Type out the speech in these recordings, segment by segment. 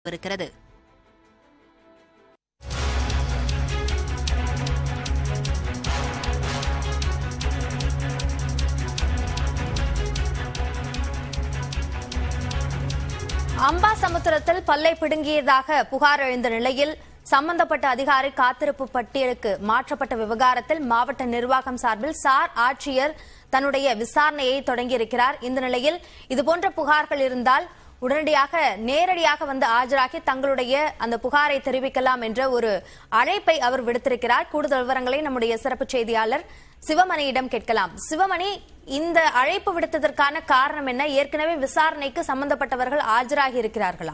இருக்கிறது அம்பாசமுத்திரத்தில் பல்லை பிடுங்கியதாக புகார் எழுந்த நிலையில் சம்பந்தப்பட்ட அதிகாரி காத்திருப்பு பட்டியலுக்கு மாற்றப்பட்ட விவகாரத்தில் மாவட்ட நிர்வாகம் சார்பில் சார் ஆட்சியர் தன்னுடைய விசாரணையை தொடங்கியிருக்கிறார் இந்த நிலையில் இதுபோன்ற புகார்கள் இருந்தால் உடனடியாக நேரடியாக வந்து ஆஜராகி தங்களுடைய அந்த புகாரை தெரிவிக்கலாம் என்ற ஒரு அழைப்பை அவர் விடுத்திருக்கிறார் கூடுதல் விவரங்களை நம்முடைய சிறப்பு செய்தியாளர் சிவமணியிடம் கேட்கலாம் சிவமணி இந்த அழைப்பு விடுத்ததற்கான காரணம் என்ன ஏற்கனவே விசாரணைக்கு சம்பந்தப்பட்டவர்கள் ஆஜராகி இருக்கிறார்களா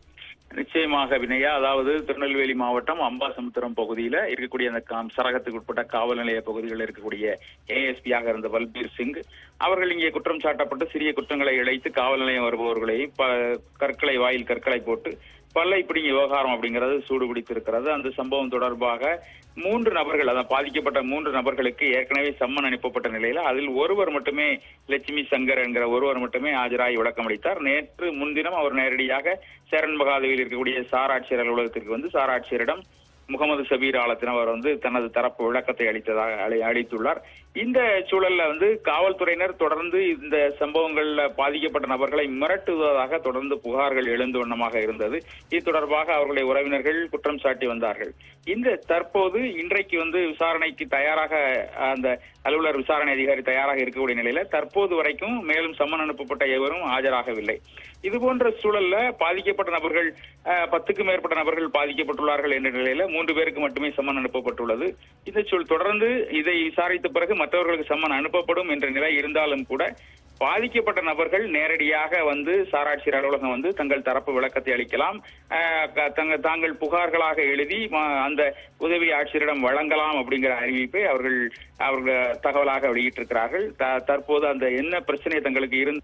நிச்சயமாக வினயா அதாவது திருநெல்வேலி மாவட்டம் அம்பாசமுத்திரம் பகுதியில இருக்கக்கூடிய அந்த காம் சரகத்துக்கு உட்பட்ட காவல் நிலைய பகுதிகளில் இருக்கக்கூடிய ஏஎஸ்பியாக இருந்த பல்பீர் சிங் அவர்கள் இங்கே குற்றம் சாட்டப்பட்டு சிறிய குற்றங்களை இழைத்து காவல் நிலையம் வருபவர்களை ப- கற்களை வாயில் கற்களை போட்டு பல்லை பிடிங்க விவகாரம் அப்படிங்கிறது சூடுபிடித்திருக்கிறது அந்த சம்பவம் தொடர்பாக மூன்று நபர்கள் அதான் பாதிக்கப்பட்ட மூன்று நபர்களுக்கு ஏற்கனவே சம்மன் அனுப்பப்பட்ட நிலையில அதில் ஒருவர் மட்டுமே லட்சுமி சங்கர் என்கிற ஒருவர் மட்டுமே ஆஜராகி விளக்கம் அளித்தார் நேற்று முன்தினம் அவர் நேரடியாக சேரன் மகாதேவியில் இருக்கக்கூடிய சார் ஆட்சியர் அலுவலகத்திற்கு வந்து சார் ஆட்சியரிடம் முகமது சபீர் ஆலத்தின் அவர் வந்து தனது தரப்பு விளக்கத்தை அளித்ததாக அளி- அளித்துள்ளார் இந்த சூழல்ல வந்து காவல்துறையினர் தொடர்ந்து இந்த சம்பவங்கள்ல பாதிக்கப்பட்ட நபர்களை மிரட்டுவதாக தொடர்ந்து புகார்கள் எழுந்த வண்ணமாக இருந்தது இது தொடர்பாக அவர்களுடைய உறவினர்கள் குற்றம் சாட்டி வந்தார்கள் இந்த தற்போது இன்றைக்கு வந்து விசாரணைக்கு தயாராக அந்த அலுவலர் விசாரணை அதிகாரி தயாராக இருக்கக்கூடிய நிலையில தற்போது வரைக்கும் மேலும் சம்மன் அனுப்பப்பட்ட எவரும் ஆஜராகவில்லை இது போன்ற சூழல்ல பாதிக்கப்பட்ட நபர்கள் அஹ், பத்துக்கும் மேற்பட்ட நபர்கள் பாதிக்கப்பட்டுள்ளார்கள் என்ற நிலையில மூன்று பேருக்கு மட்டுமே சம்மன் அனுப்பப்பட்டுள்ளது இந்த சொல் தொடர்ந்து இதை விசாரித்த பிறகு மற்றவர்களுக்கு சம்மன் அனுப்பப்படும் என்ற நிலை இருந்தாலும் கூட பாதிக்கப்பட்ட நபர்கள் நேரடியாக வந்து சாராட்சியர் அலுவலகம் வந்து தங்கள் தரப்பு விளக்கத்தை அளிக்கலாம் அஹ், க- தங்க- தாங்கள் புகார்களாக எழுதி ம- அந்த உதவி ஆட்சியரிடம் வழங்கலாம் அப்படிங்கிற அறிவிப்பை அவர்கள் அவர்கள் தகவலாக வெளியிட்டிருக்கிறார்கள் த- தற்போது அந்த என்ன பிரச்சனை தங்களுக்கு இருந்து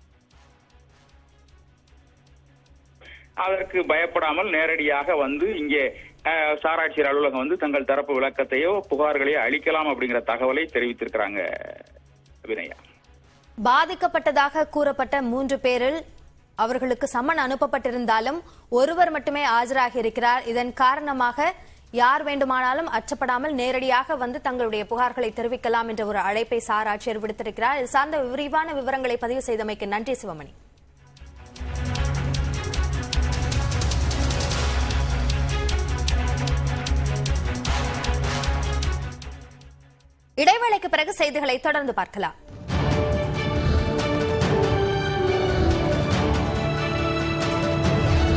அதற்கு பயப்படாமல் நேரடியாக வந்து இங்கே அஹ், சாராட்சியர் அலுவலகம் வந்து தங்கள் தரப்பு விளக்கத்தையோ புகார்களையோ அளிக்கலாம் அப்படிங்கிற தகவலை தெரிவித்திருக்கிறாங்க வினயா பாதிக்கப்பட்டதாக கூறப்பட்ட மூன்று பேரில் அவர்களுக்கு சம்மன் அனுப்பப்பட்டிருந்தாலும் ஒருவர் மட்டுமே ஆஜராகி இருக்கிறார் இதன் காரணமாக யார் வேண்டுமானாலும் அச்சப்படாமல் நேரடியாக வந்து தங்களுடைய புகார்களை தெரிவிக்கலாம் என்ற ஒரு அழைப்பை சார் ஆட்சியர் விடுத்திருக்கிறார் இது சார்ந்த விரிவான விவரங்களை பதிவு செய்தமைக்கு நன்றி சிவமணி இடைவேளைக்கு பிறகு செய்திகளை தொடர்ந்து பார்க்கலாம்